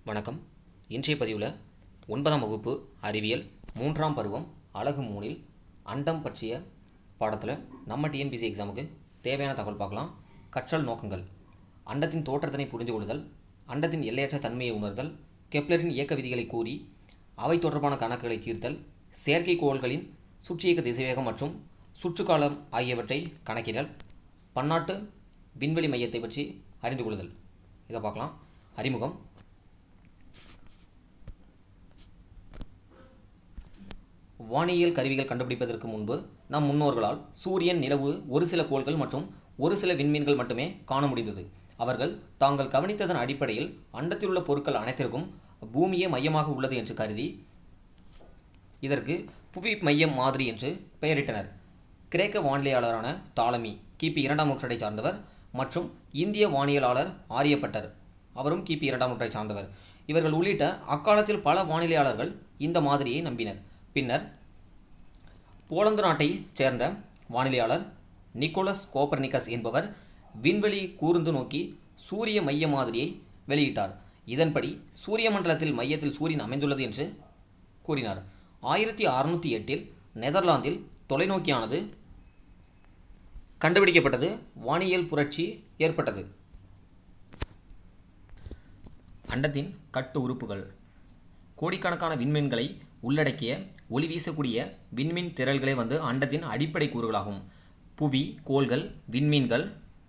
வணக்கம் இன்றைய பதிவில் ஒன்பதாம் வகுப்பு அறிவியல் மூன்றாம் பருவம் அழகு மூணில் அண்டம் பற்றிய பாடத்தில் நம்ம டிஎன்பிசி எக்ஸாமுக்கு தேவையான தகவல் பார்க்கலாம் கற்றல் நோக்கங்கள் அண்டத்தின் தோற்றத்தினை புரிந்து கொள்ளுதல் அண்டத்தின் எல்லையற்ற தன்மையை உணர்தல் கெப்லரின் இயக்க விதிகளை கூறி அவை தொடர்பான கணக்குகளை தீர்த்தல் செயற்கைக்கோள்களின் சுற்றியக்க திசைவேகம் மற்றும் சுற்றுக்காலம் ஆகியவற்றை கணக்கிடல் பன்னாட்டு விண்வெளி மையத்தை பற்றி அறிந்து கொள்ளுதல் இதை பார்க்கலாம் அறிமுகம் வானியல் கருவிகள் கண்டுபிடிப்பதற்கு முன்பு நம் முன்னோர்களால் சூரியன் நிலவு ஒரு சில கோள்கள் மற்றும் ஒரு சில விண்மீன்கள் மட்டுமே காண முடிந்தது அவர்கள் தாங்கள் கவனித்ததன் அடிப்படையில் அண்டத்தில் உள்ள பொருட்கள் அனைத்திற்கும் பூமியே மையமாக உள்ளது என்று கருதி இதற்கு புவி மையம் மாதிரி என்று பெயரிட்டனர் கிரேக்க வானிலையாளரான தாலமி கிபி இரண்டாம் நூற்றாண்டை சார்ந்தவர் மற்றும் இந்திய வானியலாளர் ஆரியப்பட்டர் அவரும் கிபி இரண்டாம் நூற்றை சார்ந்தவர் இவர்கள் உள்ளிட்ட அக்காலத்தில் பல வானிலையாளர்கள் இந்த மாதிரியை நம்பினர் பின்னர் போலந்து நாட்டைச் சேர்ந்த வானிலையாளர் நிக்கோலஸ் கோப்பர்னிக்கஸ் என்பவர் விண்வெளி கூர்ந்து நோக்கி சூரிய மைய மாதிரியை வெளியிட்டார் இதன்படி சூரிய மண்டலத்தில் மையத்தில் சூரியன் அமைந்துள்ளது என்று கூறினார் ஆயிரத்தி அறுநூற்றி எட்டில் நெதர்லாந்தில் தொலைநோக்கியானது கண்டுபிடிக்கப்பட்டது வானியல் புரட்சி ஏற்பட்டது அண்டத்தின் கட்டு உறுப்புகள் கோடிக்கணக்கான விண்மீன்களை உள்ளடக்கிய ஒளி வீசக்கூடிய விண்மீன் திரள்களே வந்து அண்டத்தின் அடிப்படை கூறுகளாகும் புவி கோள்கள் விண்மீன்கள்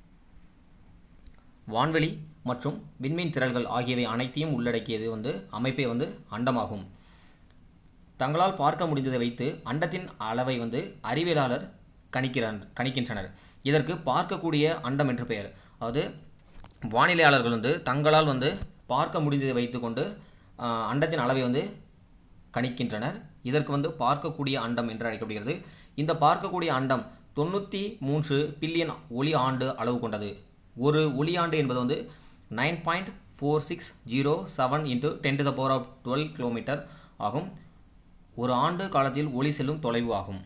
வான்வெளி மற்றும் விண்மீன் திரள்கள் ஆகியவை அனைத்தையும் உள்ளடக்கியது வந்து அமைப்பே வந்து அண்டமாகும் தங்களால் பார்க்க முடிந்ததை வைத்து அண்டத்தின் அளவை வந்து அறிவியலாளர் கணிக்கிறார் கணிக்கின்றனர் இதற்கு பார்க்கக்கூடிய அண்டம் என்று பெயர் அதாவது வானிலையாளர்கள் வந்து தங்களால் வந்து பார்க்க முடிந்ததை வைத்துக்கொண்டு ஆஹ், அண்டத்தின் அளவை வந்து கணிக்கின்றனர் இதற்கு வந்து பார்க்கக்கூடிய அண்டம் என்று அழைக்கப்படுகிறது இந்த பார்க்கக்கூடிய அண்டம் தொண்ணூற்றி மூன்று பில்லியன் ஒளி ஆண்டு அளவு கொண்டது ஒரு ஒளி ஆண்டு என்பது வந்து nine point four six zero seven into ten to the power of twelve kilometre ஆகும் ஒரு ஆண்டு காலத்தில் ஒளி செல்லும் தொலைவு ஆகும்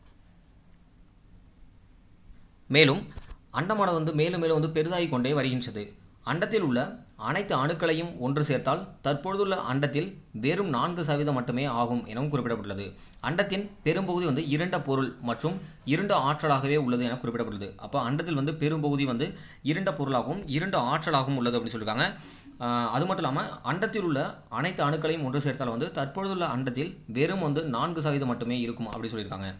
மேலும் அண்டமானது வந்து மேலும் மேலும் வந்து பெரிதாகிக் கொண்டே வருகின்றது அண்டத்தில் உள்ள அனைத்து அணுக்களையும் ஒன்று சேர்த்தால் தற்பொழுதுள்ள அண்டத்தில் வெறும் நான்கு சதவீதம் மட்டுமே ஆகும் எனவும் குறிப்பிடப்பட்டுள்ளது அண்டத்தின் பெரும்பகுதி வந்து இருண்ட பொருள் மற்றும் இருண்ட ஆற்றலாகவே உள்ளது என குறிப்பிடப்பட்டுள்ளது அப்போ அண்டத்தில் வந்து பெரும்பகுதி வந்து இருண்ட பொருளாகவும் இருண்ட ஆற்றலாகவும் உள்ளது அப்படின்னு சொல்லியிருக்காங்க ஆஹ் அது மட்டும் இல்லாமல் அண்டத்தில் உள்ள அனைத்து அணுக்களையும் ஒன்று சேர்த்தால் வந்து தற்பொழுதுள்ள அண்டத்தில் வெறும் வந்து நான்கு சதவீதம் மட்டுமே இருக்கும் அப்படி சொல்லியிருக்காங்க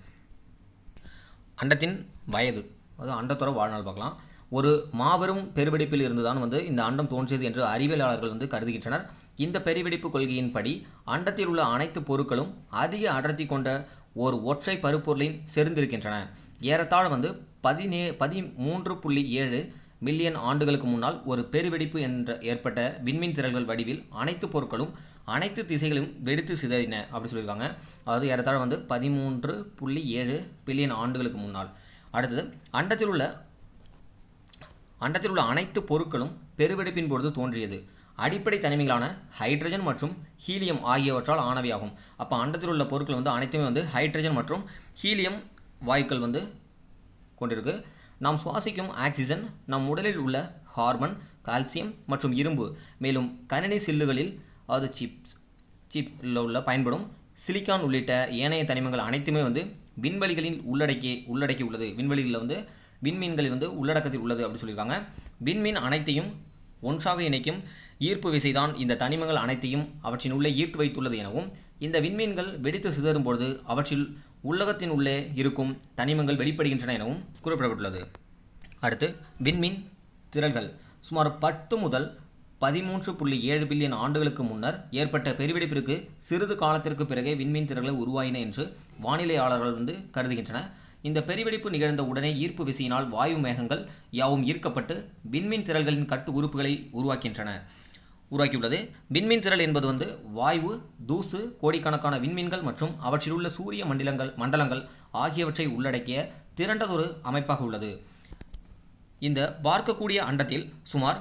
அண்டத்தின் வயது அதாவது அண்டத்தோட வாழ்நாள் பார்க்கலாம் ஒரு மாபெரும் பெருவெடிப்பில் இருந்துதான் வந்து இந்த அண்டம் தோன்றியது என்று அறிவியலாளர்கள் வந்து கருதுகின்றனர் இந்த பெருவெடிப்பு கொள்கையின்படி அண்டத்தில் உள்ள அனைத்து பொருட்களும் அதிக அடர்த்தி கொண்ட ஒரு ஒற்றை பருப்பொருளின் செறிந்திருக்கின்றன ஏறத்தாழ வந்து பதினே பதிமூன்று புள்ளி ஏழு மில்லியன் ஆண்டுகளுக்கு முன்னால் ஒரு பெருவெடிப்பு என்ற ஏற்பட்ட விண்மீன் திரள்கள் வடிவில் அனைத்து பொருட்களும் அனைத்து திசைகளும் வெடித்து சிதறின அப்படி சொல்லியிருக்காங்க அதாவது ஏறத்தாழ வந்து பதிமூன்று புள்ளி ஏழு பில்லியன் ஆண்டுகளுக்கு முன்னால் அடுத்தது அண்டத்தில் உள்ள அண்டத்தில் உள்ள அனைத்து பொருட்களும் பெருவெடிப்பின் பொழுது தோன்றியது அடிப்படை தனிமைகளான ஹைட்ரஜன் மற்றும் ஹீலியம் ஆகியவற்றால் ஆனவையாகும் அப்போ அண்டத்தில் உள்ள பொருட்கள் வந்து அனைத்துமே வந்து ஹைட்ரஜன் மற்றும் ஹீலியம் வாயுக்கள் வந்து கொண்டிருக்கு நாம் சுவாசிக்கும் ஆக்சிஜன் நம் உடலில் உள்ள ஹார்மன் கால்சியம் மற்றும் இரும்பு மேலும் கணினி சில்லுகளில் அதாவது சிப்ஸ் சிப்பில் உள்ள பயன்படும் சிலிக்கான் உள்ளிட்ட ஏனைய தனிமங்கள் அனைத்துமே வந்து விண்வெளிகளில் உள்ளடக்கி உள்ளடக்கி உள்ளது விண்வெளிகளில் வந்து விண்மீன்களில் வந்து உள்ளடக்கத்தில் உள்ளது அப்படி சொல்லியிருக்காங்க விண்மீன் அனைத்தையும் ஒன்றாக இணைக்கும் ஈர்ப்பு விசைதான் இந்த தனிமங்கள் அனைத்தையும் அவற்றின் உள்ளே ஈர்த்து வைத்துள்ளது எனவும் இந்த விண்மீன்கள் வெடித்து சிதறும் பொழுது அவற்றில் உள்ளகத்தின் உள்ளே இருக்கும் தனிமங்கள் வெளிப்படுகின்றன எனவும் குறிப்பிடப்பட்டுள்ளது அடுத்து விண்மீன் திரள்கள் சுமார் பத்து முதல் பதிமூன்று புள்ளி ஏழு பில்லியன் ஆண்டுகளுக்கு முன்னர் ஏற்பட்ட பெருவெடிப்பிற்கு சிறிது காலத்திற்கு பிறகே விண்மீன் திரள்கள் உருவாயின என்று வானிலையாளர்கள் வந்து கருதுகின்றன இந்த பெருவெடிப்பு நிகழ்ந்த உடனே ஈர்ப்பு விசையினால் வாயு மேகங்கள் யாவும் ஈர்க்கப்பட்டு விண்மீன் திரள்களின் கட்டு உறுப்புகளை உருவாக்கின்றன உருவாக்கியுள்ளது விண்மீன் திரள் என்பது வந்து வாயு தூசு கோடிக்கணக்கான விண்மீன்கள் மற்றும் அவற்றில் உள்ள சூரிய மண்டலங்கள் மண்டலங்கள் ஆகியவற்றை உள்ளடக்கிய திரண்டதொரு அமைப்பாக உள்ளது இந்த பார்க்கக்கூடிய அண்டத்தில் சுமார்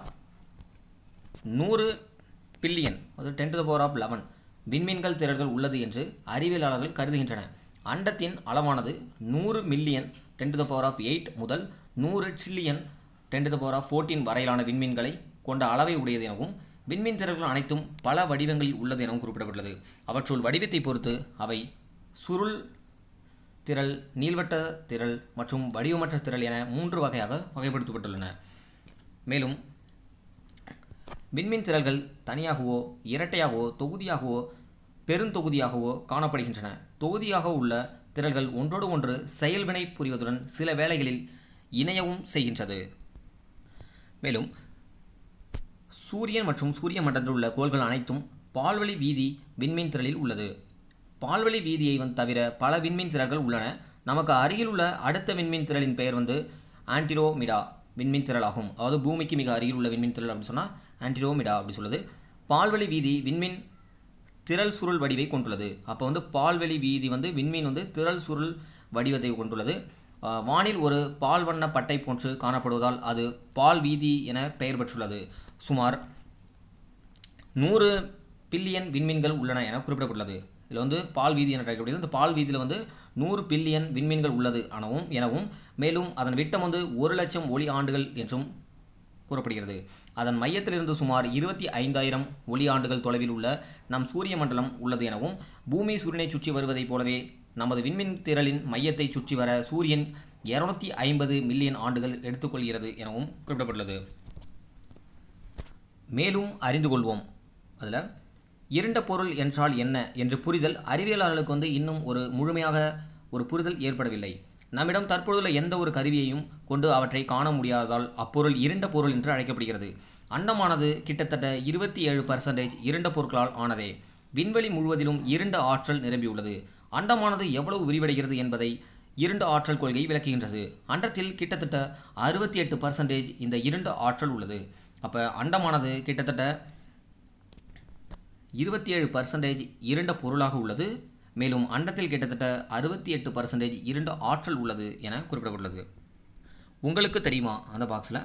நூறு பில்லியன் அது ten to the power of eleven விண்மீன்கள் திரள்கள் உள்ளது என்று அறிவியலாளர்கள் கருதுகின்றன அண்டத்தின் அளவானது நூறு million ten to the power of eight முதல் நூறு trillion ten to the power of fourteen வரையிலான விண்மீன்களை கொண்ட அளவை உடையது எனவும் விண்மீன் திரள்கள் அனைத்தும் பல வடிவங்களில் உள்ளது எனவும் குறிப்பிடப்பட்டுள்ளது அவற்றுள் வடிவத்தை பொறுத்து அவை சுருள் திரள் நீள்வட்ட திரள் மற்றும் வடிவமற்ற திரள் என மூன்று வகையாக வகைப்படுத்தப்பட்டுள்ளன மேலும் விண்மீன் திரள்கள் தனியாகவோ இரட்டையாகவோ தொகுதியாகவோ பெருந்தொகுதியாகவோ காணப்படுகின்றன தொகுதியாக உள்ள திரள்கள் ஒன்றோடு ஒன்று செயல்வினை புரிவதுடன் சில வேளைகளில் இணையவும் செய்கின்றது மேலும் சூரியன் மற்றும் சூரிய மண்டலத்தில் உள்ள கோள்கள் அனைத்தும் பால்வழி வீதி விண்மீன் திரளில் உள்ளது பால்வழி வீதியை வந்து தவிர பல விண்மீன் திரள்கள் உள்ளன நமக்கு அருகில் உள்ள அடுத்த விண்மீன் திரளின் பெயர் வந்து ஆன்டிரோமிடா விண்மீன் திரள் ஆகும் அதாவது பூமிக்கு மிக அருகில் உள்ள விண்மீன் திரள் அப்படின்னு சொன்னால் ஆன்டிரோமிடா அப்படி சொல்லுது பால்வழி வீதி விண்மீன் திரள் சுருள் வடிவை கொண்டுள்ளது அப்போ வந்து பால்வெளி வீதி வந்து விண்மீன் வந்து திரள் சுருள் வடிவத்தை கொண்டுள்ளது ஆஹ் வானில் ஒரு பால் வண்ண பட்டை போன்று காணப்படுவதால் அது பால் வீதி என பெயர் பெற்றுள்ளது சுமார் நூறு பில்லியன் விண்மீன்கள் உள்ளன என குறிப்பிடப்பட்டுள்ளது இதில் வந்து பால் வீதி என அழைக்கப்படுகிறது இந்த பால் வீதியில் வந்து நூறு பில்லியன் விண்மீன்கள் உள்ளது எனவும் எனவும் மேலும் அதன் விட்டம் வந்து ஒரு லட்சம் ஒளி ஆண்டுகள் என்றும் கூறப்படுகிறது அதன் மையத்திலிருந்து சுமார் இருபத்தி ஐந்தாயிரம் ஒளி ஆண்டுகள் தொலைவில் உள்ள நம் சூரிய மண்டலம் உள்ளது எனவும் பூமி சூரியனை சுற்றி வருவதைப் போலவே நமது விண்மீன் திரளின் மையத்தை சுற்றி வர சூரியன் இருநூத்தி ஐம்பது மில்லியன் ஆண்டுகள் எடுத்துக்கொள்கிறது எனவும் குறிப்பிடப்பட்டுள்ளது மேலும் அறிந்து கொள்வோம் அதில் இருண்ட பொருள் என்றால் என்ன என்று புரிதல் அறிவியலாளர்களுக்கு வந்து இன்னும் ஒரு முழுமையாக ஒரு புரிதல் ஏற்படவில்லை நம்மிடம் தற்பொழுதுள்ள எந்த ஒரு கருவியையும் கொண்டு அவற்றை காண முடியாததால் அப்பொருள் இருண்ட பொருள் என்று அழைக்கப்படுகிறது அண்டமானது கிட்டத்தட்ட இருபத்தி ஏழு பர்சன்டேஜ் இருண்ட பொருட்களால் ஆனதே விண்வெளி முழுவதிலும் இருண்ட ஆற்றல் நிரம்பியுள்ளது அண்டமானது எவ்வளவு விரிவடைகிறது என்பதை இருண்ட ஆற்றல் கொள்கை விளக்குகின்றது அண்டத்தில் கிட்டத்தட்ட அறுபத்தி எட்டு பர்சன்டேஜ் இந்த இருண்ட ஆற்றல் உள்ளது அப்போ அண்டமானது கிட்டத்தட்ட இருபத்தி ஏழு பர்சன்டேஜ் இருண்ட பொருளாக உள்ளது மேலும் அண்டத்தில் கிட்டத்தட்ட அறுபத்தி எட்டு பர்சன்டேஜ் இருண்ட ஆற்றல் உள்ளது என குறிப்பிடப்பட்டுள்ளது உங்களுக்கு தெரியுமா அந்த பாக்ஸில்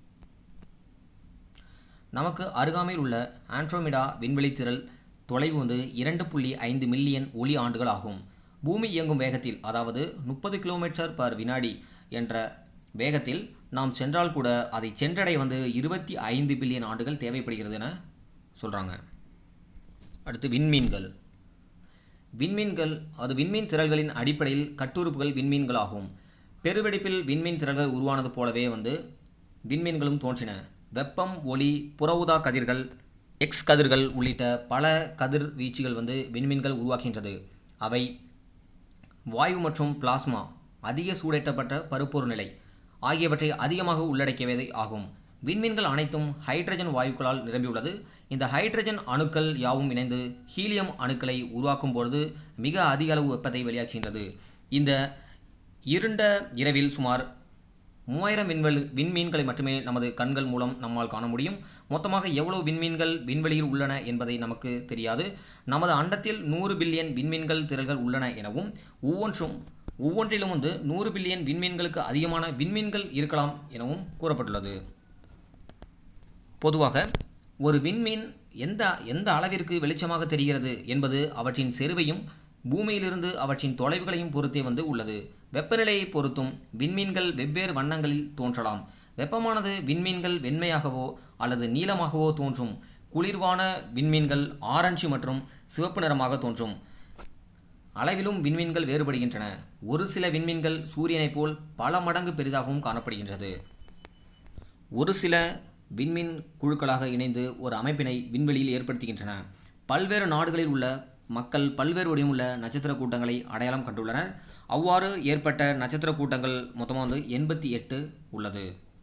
நமக்கு அருகாமையில் உள்ள ஆண்ட்ரோமிடா விண்வெளி திரள் தொலைவு வந்து இரண்டு புள்ளி ஐந்து மில்லியன் ஒளி ஆண்டுகள் ஆகும் பூமி இயங்கும் வேகத்தில் அதாவது முப்பது கிலோமீட்டர் பர் வினாடி என்ற வேகத்தில் நாம் சென்றால் கூட அதை சென்றடைய வந்து இருபத்தி ஐந்து பில்லியன் ஆண்டுகள் தேவைப்படுகிறது என சொல்கிறாங்க அடுத்து விண்மீன்கள் விண்மீன்கள் அது விண்மீன் திரள்களின் அடிப்படையில் கட்டுறுப்புகள் விண்மீன்கள் ஆகும் பெருவெடிப்பில் விண்மீன் திரள்கள் உருவானது போலவே வந்து விண்மீன்களும் தோன்றின வெப்பம் ஒளி புற ஊதா கதிர்கள் எக்ஸ் கதிர்கள் உள்ளிட்ட பல கதிர் வீச்சுகள் வந்து விண்மீன்கள் உருவாக்கின்றது அவை வாயு மற்றும் பிளாஸ்மா அதிக சூடேற்றப்பட்ட பருப்பொரு நிலை ஆகியவற்றை அதிகமாக உள்ளடக்கியவை ஆகும் விண்மீன்கள் அனைத்தும் ஹைட்ரஜன் வாயுக்களால் நிரம்பியுள்ளது இந்த ஹைட்ரஜன் அணுக்கள் யாவும் இணைந்து ஹீலியம் அணுக்களை உருவாக்கும் பொழுது மிக அதிக அளவு வெப்பத்தை வெளியாக்குகின்றது இந்த இருண்ட இரவில் சுமார் மூவாயிரம் விண்வெளி விண்மீன்களை மட்டுமே நமது கண்கள் மூலம் நம்மால் காண முடியும் மொத்தமாக எவ்வளவு விண்மீன்கள் விண்வெளியில் உள்ளன என்பதை நமக்கு தெரியாது நமது அண்டத்தில் நூறு பில்லியன் விண்மீன்கள் திரள்கள் உள்ளன எனவும் ஒவ்வொன்றும் ஒவ்வொன்றிலும் வந்து நூறு பில்லியன் விண்மீன்களுக்கு அதிகமான விண்மீன்கள் இருக்கலாம் எனவும் கூறப்பட்டுள்ளது பொதுவாக ஒரு விண்மீன் எந்த எந்த அளவிற்கு வெளிச்சமாக தெரிகிறது என்பது அவற்றின் செருவையும் பூமியிலிருந்து அவற்றின் தொலைவுகளையும் பொறுத்தே வந்து உள்ளது வெப்பநிலையை பொறுத்தும் விண்மீன்கள் வெவ்வேறு வண்ணங்களில் தோன்றலாம் வெப்பமானது விண்மீன்கள் வெண்மையாகவோ அல்லது நீலமாகவோ தோன்றும் குளிர்வான விண்மீன்கள் ஆரஞ்சு மற்றும் சிவப்பு நிறமாக தோன்றும் அளவிலும் விண்மீன்கள் வேறுபடுகின்றன ஒரு சில விண்மீன்கள் சூரியனைப் போல் பல மடங்கு பெரிதாகவும் காணப்படுகின்றது ஒரு சில விண்மீன் குழுக்களாக இணைந்து ஒரு அமைப்பினை விண்வெளியில் ஏற்படுத்துகின்றன பல்வேறு நாடுகளில் உள்ள மக்கள் பல்வேறு வடிவமுள்ள நட்சத்திர கூட்டங்களை அடையாளம் கண்டுள்ளனர் அவ்வாறு ஏற்பட்ட நட்சத்திர கூட்டங்கள் மொத்தமாக வந்து எண்பத்தி எட்டு உள்ளது